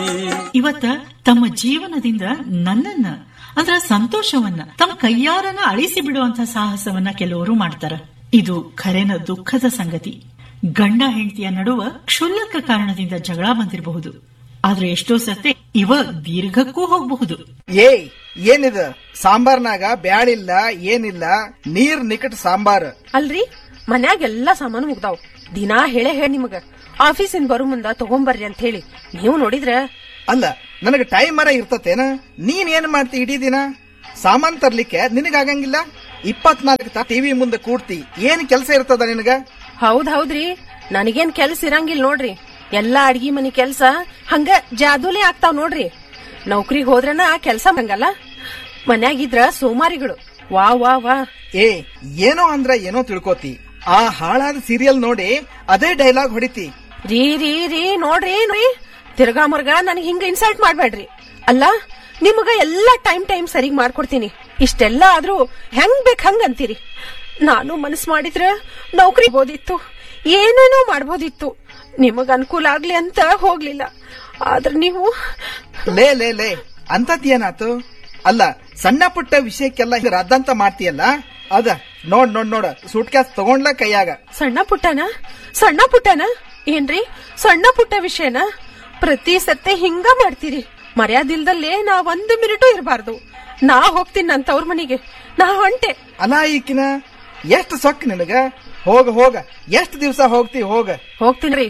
ಇವತ್ತ ತಮ್ಮ ಜೀವನದಿಂದ ನನ್ನನ್ನ ಅಂದ್ರ ಸಂತೋಷವನ್ನ ತಮ್ಮ ಕೈಯಾರನ ಅಳಿಸಿ ಬಿಡುವಂತ ಸಾಹಸವನ್ನ ಕೆಲವರು ಮಾಡ್ತಾರ ಇದು ಖರೇನ ದುಃಖದ ಸಂಗತಿ ಗಂಡ ಹೆಂಡತಿಯ ನಡುವ ಕ್ಷುಲ್ಲಕ ಕಾರಣದಿಂದ ಜಗಳ ಬಂದಿರಬಹುದು ಆದ್ರೆ ಎಷ್ಟೋ ಸತೆ ಇವ ದೀರ್ಘಕ್ಕೂ ಹೋಗಬಹುದು ಏಯ್ ಏನಿದ ಸಾಂಬಾರ್ನಾಗ ಬ್ಯಾಳಿಲ್ಲ ಏನಿಲ್ಲ ನೀರ್ ನಿಕಟ ಸಾಂಬಾರ್ ಅಲ್ರಿ ಮನ್ಯಾಗ ಎಲ್ಲಾ ಸಾಮಾನು ಮುಗ್ದಾವ್ ದಿನಾ ಹೇಳೇ ಹೇಳಿ ನಿಮಗ ಆಫೀಸಿಂದ ಬರು ಮುಂದ ತಗೊಂಬರ್ರಿ ಅಂತ ಹೇಳಿ ನೀವು ನೋಡಿದ್ರ ಅಲ್ಲ ನನಗ ಟೈಮ್ ಮರ ಇರ್ತತೇನ ನೀನ್ ಏನ್ ಮಾಡ್ತಿ ಇಡೀ ದಿನ ಸಾಮಾನ್ ತರ್ಲಿಕ್ಕೆ ನಿನಗಾಗಂಗಿಲ್ಲ ಇಪ್ಪತ್ನಾಲ್ಕು ತಾ ಟಿವಿ ಮುಂದೆ ಕೂಡ್ತಿ ಏನ್ ಕೆಲಸ ಇರ್ತದ ನಿನಗ ಹೌದ್ ಹೌದ್ರಿ ನನಗೇನ್ ಕೆಲ್ಸ ಇರಂಗಿಲ್ಲ ನೋಡ್ರಿ ಎಲ್ಲಾ ಅಡ್ಗಿ ಮನಿ ಕೆಲ್ಸ ಹಂಗ ಜಾದೂಲೆ ಆಗ್ತಾವ್ ನೋಡ್ರಿ ನೌಕರಿಗ್ ಹೋದ್ರನ ಕೆಲ್ಸ ಹಂಗಲ್ಲ ಮನ್ಯಾಗಿದ್ರ ಸೋಮಾರಿಗಳು ವಾ ವಾ ವಾ ಏ ಏನೋ ಅಂದ್ರ ಏನೋ ತಿಳ್ಕೊತಿ ಆ ಹಾಳಾದ ಸೀರಿಯಲ್ ನೋಡಿ ಅದೇ ಡೈಲಾಗ್ ಹೊಡಿತಿ ರೀ ರೀ ರೀ ನೋಡ್ರಿ ನೋಡ್ರಿ ತಿರ್ಗಾ ಮುರ್ಗಾ ನನಗ್ ಹಿಂಗ ಇನ್ಸಲ್ಟ್ ಮಾಡ್ಬೇಡ್ರಿ ಅಲ್ಲ ನಿಮಗ ಎಲ್ಲಾ ಟೈಮ್ ಟೈಮ್ ಸರಿಗ್ ಮಾಡ್ಕೊಡ್ತೀನಿ ಇಷ್ಟೆಲ್ಲ ಆದ್ರೂ ಹೆಂಗ್ ಬೇಕ್ ಹಂಗ್ ಅಂತೀರಿ ನಾನು ಮನಸ್ ಮಾಡಿದ್ರ ನೌಕರಿ ಬೋದಿತ್ತು ಏನೇನೋ ಮಾಡ್ಬೋದಿತ್ತು ನಿಮಗ್ ಅನುಕೂಲ ಆಗ್ಲಿ ಅಂತ ಹೋಗ್ಲಿಲ್ಲ ಆದ್ರ ನೀವು ಲೇ ಲೇ ಲೇ ಅಂತದ್ ಏನಾತು ಅಲ್ಲ ಸಣ್ಣ ಪುಟ್ಟ ವಿಷಯಕ್ಕೆಲ್ಲ ಹಿಂಗ್ ರದ್ದಂತ ಮಾಡ್ತೀಯಲ್ಲ ಅದ ನೋಡ್ ನೋಡ್ ನೋಡ ಸೂಟ್ ಕ್ಯಾಸ್ ತಗೊಂಡ್ಲ ಕೈಯಾಗ ಸಣ್ಣ ಪುಟ್ಟನ ಸಣ್ಣ ಪುಟ್ಟನ ಏನ್ರಿ ಸಣ್ಣ ಪುಟ್ಟ ವಿಷಯನ ಪ್ರತಿ ಸತ್ತೆ ಹಿಂಗ ಮಾಡ್ತೀರಿ ಮರ್ಯಾದಿಲ್ದಲ್ಲೇ ನಾ ಒಂದು ಮಿನಿಟು ಇರಬಾರ್ದು ನಾ ಹೋಗ್ತೀನಿ ನನ್ನ ತವ್ರ ಮನೆಗೆ ನಾ ಹೊಂಟೆ ಅಲ್ಲ ಈಕಿನ ಎಷ್ಟ್ ಸೊಕ್ ನಿನಗ ಹೋಗ ಹೋಗ ಎಷ್ಟ್ ದಿವ್ಸ ಹೋಗ್ತಿ ಹೋಗ ಹೋಗ್ತೀನ್ರಿ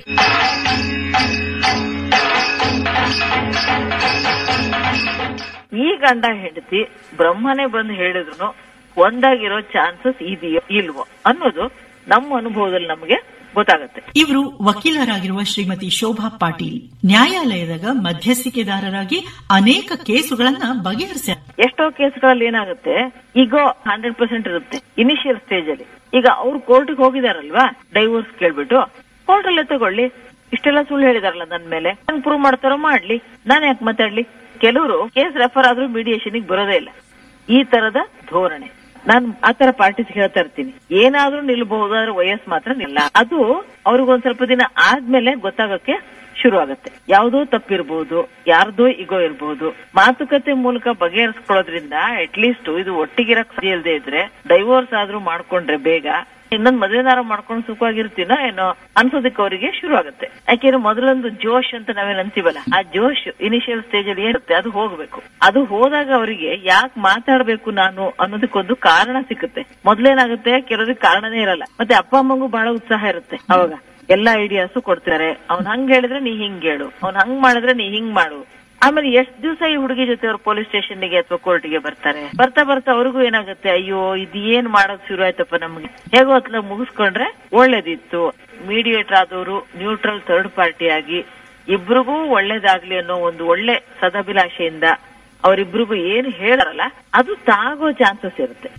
ಈ ಗಂಡ ಹೆಂಡತಿ ಬ್ರಹ್ಮನೇ ಬಂದು ಹೇಳಿದ್ರು ಒಂದಾಗಿರೋ ಚಾನ್ಸಸ್ ಇದೆಯೋ ಇಲ್ವೋ ಅನ್ನೋದು ನಮ್ಮ ಅನುಭವದಲ್ಲಿ ನಮಗೆ ಗೊತ್ತಾಗತ್ತೆ ಇವರು ವಕೀಲರಾಗಿರುವ ಶ್ರೀಮತಿ ಶೋಭಾ ಪಾಟೀಲ್ ನ್ಯಾಯಾಲಯದಾಗ ಮಧ್ಯಸ್ಥಿಕೆದಾರರಾಗಿ ಅನೇಕ ಕೇಸುಗಳನ್ನ ಬಗೆಹರಿಸ್ಯಾರ ಎಷ್ಟೋ ಕೇಸ್ಗಳಲ್ಲಿ ಏನಾಗುತ್ತೆ ಈಗೋ ಹಂಡ್ರೆಡ್ ಪರ್ಸೆಂಟ್ ಇರುತ್ತೆ ಇನಿಷಿಯಲ್ ಸ್ಟೇಜ್ ಅಲ್ಲಿ ಈಗ ಅವ್ರು ಕೋರ್ಟ್ಗೆ ಹೋಗಿದಾರಲ್ವಾ ಡೈವೋರ್ಸ್ ಕೇಳ್ಬಿಟ್ಟು ಕೋರ್ಟ್ ಅಲ್ಲೇ ತಗೊಳ್ಳಿ ಇಷ್ಟೆಲ್ಲ ಸುಳ್ಳು ಹೇಳಿದಾರಲ್ಲ ನನ್ ಮೇಲೆ ನಂಗೆ ಪ್ರೂವ್ ಮಾಡ್ತಾರೋ ಮಾಡ್ಲಿ ನಾನು ಯಾಕೆ ಮಾತಾಡ್ಲಿ ಕೆಲವರು ಕೇಸ್ ರೆಫರ್ ಆದ್ರೂ ಮೀಡಿಯೇಷನ್ ಬರೋದೇ ಇಲ್ಲ ಈ ತರದ ಧೋರಣೆ ನಾನು ಆತರ ಪಾರ್ಟೀಸ್ ಹೇಳ್ತಾ ಇರ್ತೀನಿ ಏನಾದ್ರೂ ನಿಲ್ಬಹುದಾದ್ರೆ ವಯಸ್ಸು ಮಾತ್ರ ನಿಲ್ಲ ಅದು ಅವ್ರಿಗೊಂದ್ ಸ್ವಲ್ಪ ದಿನ ಆದ್ಮೇಲೆ ಗೊತ್ತಾಗಕ್ಕೆ ಶುರು ಆಗುತ್ತೆ ಯಾವ್ದೋ ತಪ್ಪಿರ್ಬಹುದು ಯಾರ್ದೋ ಇಗೋ ಇರ್ಬಹುದು ಮಾತುಕತೆ ಮೂಲಕ ಬಗೆಹರಿಸ್ಕೊಳ್ಳೋದ್ರಿಂದ ಅಟ್ ಲೀಸ್ಟ್ ಇದು ಒಟ್ಟಿಗಿರಕ್ ಸರಿ ಇಲ್ದೇ ಇದ್ರೆ ಡೈವೋರ್ಸ್ ಆದ್ರೂ ಮಾಡ್ಕೊಂಡ್ರೆ ಬೇಗ ಇನ್ನೊಂದ್ ಮದುವೆನಾರ ಮಾಡ್ಕೊಂಡು ಸುಖವಾಗಿರ್ತೀನೋ ಏನೋ ಅನ್ಸೋದಕ್ಕೆ ಅವರಿಗೆ ಶುರು ಆಗುತ್ತೆ ಯಾಕೆಂದ್ರೆ ಮೊದಲೊಂದು ಜೋಶ್ ಅಂತ ನಾವೇನ್ ಅಂತೀವಲ್ಲ ಆ ಜೋಶ್ ಇನಿಷಿಯಲ್ ಸ್ಟೇಜ್ ಅಲ್ಲಿ ಏನಿರುತ್ತೆ ಅದು ಹೋಗ್ಬೇಕು ಅದು ಹೋದಾಗ ಅವರಿಗೆ ಯಾಕೆ ಮಾತಾಡ್ಬೇಕು ನಾನು ಅನ್ನೋದಕ್ಕೊಂದು ಕಾರಣ ಸಿಕ್ಕುತ್ತೆ ಮೊದ್ಲೇನಾಗುತ್ತೆ ಕೆಲವ್ರಿಗೆ ಕಾರಣನೇ ಇರಲ್ಲ ಮತ್ತೆ ಅಪ್ಪ ಅಮ್ಮಂಗೂ ಬಹಳ ಉತ್ಸಾಹ ಇರುತ್ತೆ ಅವಾಗ ಎಲ್ಲಾ ಐಡಿಯಾಸು ಕೊಡ್ತಾರೆ ಅವ್ನ್ ಹಂಗ್ ಹೇಳಿದ್ರೆ ನೀ ಹಿಂಗ್ ಹೇಳು ಅವ್ನ್ ಹಂಗ್ ಮಾಡಿದ್ರೆ ನೀ ಹಿಂಗ್ ಮಾಡು ಆಮೇಲೆ ಎಷ್ಟ್ ದಿವಸ ಈ ಹುಡುಗಿ ಜೊತೆ ಅವ್ರು ಪೊಲೀಸ್ ಸ್ಟೇಷನ್ಗೆ ಅಥವಾ ಕೋರ್ಟ್ಗೆ ಬರ್ತಾರೆ ಬರ್ತಾ ಬರ್ತಾ ಅವ್ರಿಗೂ ಏನಾಗುತ್ತೆ ಅಯ್ಯೋ ಇದು ಏನ್ ಮಾಡೋದ್ ಶುರು ಆಯ್ತಪ್ಪ ನಮ್ಗೆ ಹೇಗೋ ಅತ್ಲ ಮುಗಿಸ್ಕೊಂಡ್ರೆ ಒಳ್ಳೇದಿತ್ತು ಮೀಡಿಯೇಟರ್ ಆದವರು ನ್ಯೂಟ್ರಲ್ ಥರ್ಡ್ ಪಾರ್ಟಿ ಆಗಿ ಇಬ್ರಿಗೂ ಒಳ್ಳೇದಾಗ್ಲಿ ಅನ್ನೋ ಒಂದು ಒಳ್ಳೆ ಸದಭಿಲಾಷೆಯಿಂದ ಅವರಿಬ್ರಿಗೂ ಏನ್ ಹೇಳಾರಲ್ಲ ಅದು ತಾಗೋ ಚಾನ್ಸಸ್ ಇರುತ್ತೆ